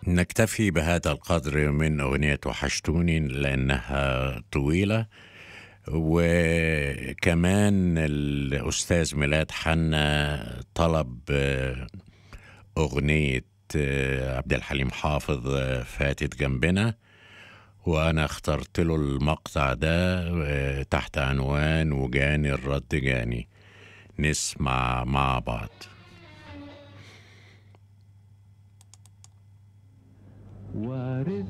نكتفي بهذا القدر من أغنية وحشتوني لأنها طويلة وكمان الأستاذ ميلاد حنا طلب آه، أغنية آه، عبد الحليم حافظ آه، فاتت جنبنا وأنا اخترت له المقطع ده آه، تحت عنوان وجاني الرد جاني نسمع مع بعض وارد